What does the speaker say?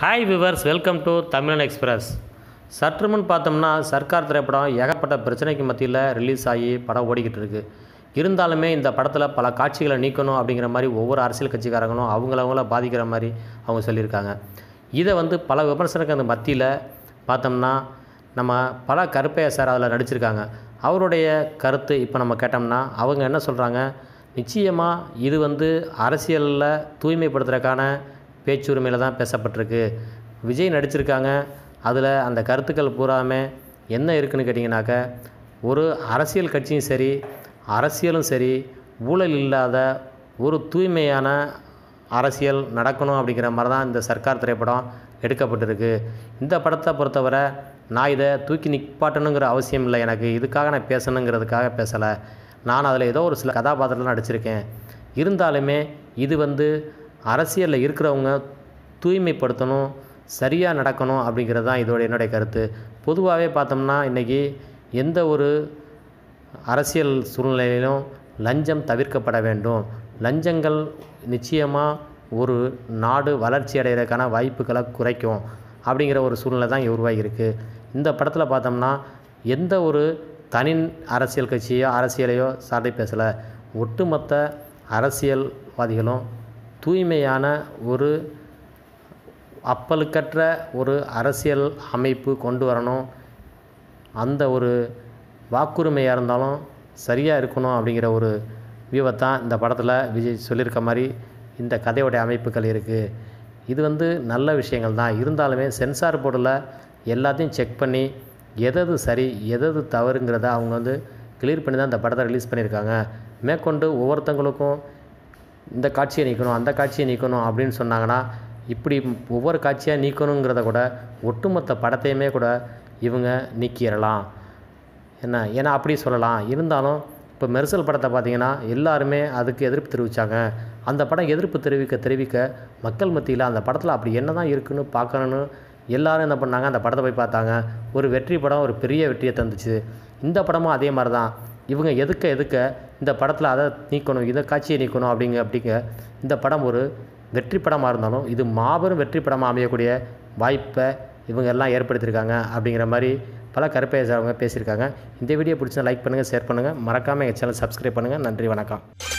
hi viewers welcome to Tamilan express சற்று முன் பார்த்தோம்னா சர்க்கார் திரைப்படம் ஏகப்பட்ட பிரச்சனைக்கு மத்தியில் ரிலீஸ் ஆகி படம் ஓடிக்கிட்டு இருக்கு இருந்தாலுமே இந்த படத்தில் பல காட்சிகளை நீக்கணும் அப்படிங்கிற மாதிரி ஒவ்வொரு அரசியல் கட்சிக்காரங்களும் அவங்களவங்கள பாதிக்கிற மாதிரி அவங்க சொல்லியிருக்காங்க இதை வந்து பல விமர்சனங்களுக்கு மத்தியில் பார்த்தோம்னா நம்ம பல கருப்பையா சார் அதில் நடிச்சிருக்காங்க அவருடைய கருத்து இப்போ நம்ம கேட்டோம்னா அவங்க என்ன சொல்கிறாங்க நிச்சயமாக இது வந்து அரசியலில் தூய்மைப்படுத்துறதுக்கான பேச்சுரிமையில் தான் பேசப்பட்டிருக்கு விஜய் நடிச்சிருக்காங்க அதில் அந்த கருத்துக்கள் பூராமே என்ன இருக்குன்னு கேட்டிங்கனாக்க ஒரு அரசியல் கட்சியும் சரி அரசியலும் சரி ஊழல் இல்லாத ஒரு தூய்மையான அரசியல் நடக்கணும் அப்படிங்கிற மாதிரி தான் இந்த சர்க்கார் திரைப்படம் எடுக்கப்பட்டிருக்கு இந்த படத்தை பொறுத்தவரை நான் இதை தூக்கி நிப்பாட்டணுங்கிற அவசியம் இல்லை எனக்கு இதுக்காக நான் பேசணுங்கிறதுக்காக பேசலை நான் அதில் ஏதோ ஒரு சில கதாபாத்திரத்தில் நடிச்சிருக்கேன் இருந்தாலுமே இது வந்து அரசியலில் இருக்கிறவங்க தூய்மைப்படுத்தணும் சரியாக நடக்கணும் அப்படிங்கிறது தான் இதோட என்னுடைய கருத்து பொதுவாகவே பார்த்தோம்னா இன்றைக்கி எந்த ஒரு அரசியல் சூழ்நிலையிலும் லஞ்சம் தவிர்க்கப்பட வேண்டும் லஞ்சங்கள் நிச்சயமாக ஒரு நாடு வளர்ச்சி அடைகிறதுக்கான வாய்ப்புகளை குறைக்கும் அப்படிங்கிற ஒரு சூழ்நிலை தான் இங்க உருவாகியிருக்கு இந்த படத்தில் பார்த்தோம்னா எந்த ஒரு தனி அரசியல் கட்சியோ அரசியலையோ சார்ந்து பேசலை ஒட்டுமொத்த அரசியல்வாதிகளும் தூய்மையான ஒரு அப்பலுக்கற்ற ஒரு அரசியல் அமைப்பு கொண்டு வரணும் அந்த ஒரு வாக்குரிமையாக இருந்தாலும் சரியாக இருக்கணும் அப்படிங்கிற ஒரு வியூவை தான் இந்த படத்தில் விஜய் சொல்லியிருக்க மாதிரி இந்த கதையோடைய அமைப்புகள் இருக்குது இது வந்து நல்ல விஷயங்கள் தான் இருந்தாலுமே சென்சார் போர்டில் எல்லாத்தையும் செக் பண்ணி எதது சரி எதது தவறுங்கிறத அவங்க வந்து கிளியர் பண்ணி தான் இந்த படத்தை ரிலீஸ் பண்ணியிருக்காங்க மேற்கொண்டு ஒவ்வொருத்தங்களுக்கும் இந்த காட்சியை நீக்கணும் அந்த காட்சியை நீக்கணும் அப்படின்னு சொன்னாங்கன்னா இப்படி ஒவ்வொரு காட்சியாக நீக்கணுங்கிறத கூட ஒட்டுமொத்த படத்தையுமே கூட இவங்க நீக்கிடலாம் என்ன ஏன்னா அப்படி சொல்லலாம் இருந்தாலும் இப்போ மெர்சல் படத்தை பார்த்தீங்கன்னா எல்லாருமே அதுக்கு எதிர்ப்பு தெரிவித்தாங்க அந்த படம் எதிர்ப்பு தெரிவிக்க தெரிவிக்க மக்கள் மத்தியில் அந்த படத்தில் அப்படி என்ன தான் இருக்குன்னு பார்க்கணுன்னு எல்லாரும் என்ன பண்ணாங்க அந்த படத்தை போய் பார்த்தாங்க ஒரு வெற்றி படம் ஒரு பெரிய வெற்றியை தந்துச்சு இந்த படமும் அதே மாதிரி தான் இவங்க எதுக்க எதுக்க இந்த படத்தில் அதை நீக்கணும் இதை காட்சியை நீக்கணும் அப்படிங்க அப்படிங்க இந்த படம் ஒரு வெற்றி படமாக இருந்தாலும் இது மாபெரும் வெற்றி படமாக அமையக்கூடிய வாய்ப்பை இவங்க எல்லாம் ஏற்படுத்தியிருக்காங்க அப்படிங்கிற மாதிரி பல கருப்பையை அவங்க பேசியிருக்காங்க இந்த வீடியோ பிடிச்சா லைக் பண்ணுங்கள் ஷேர் பண்ணுங்கள் மறக்காமல் எங்கள் சேனல் சப்ஸ்கிரைப் பண்ணுங்கள் நன்றி வணக்கம்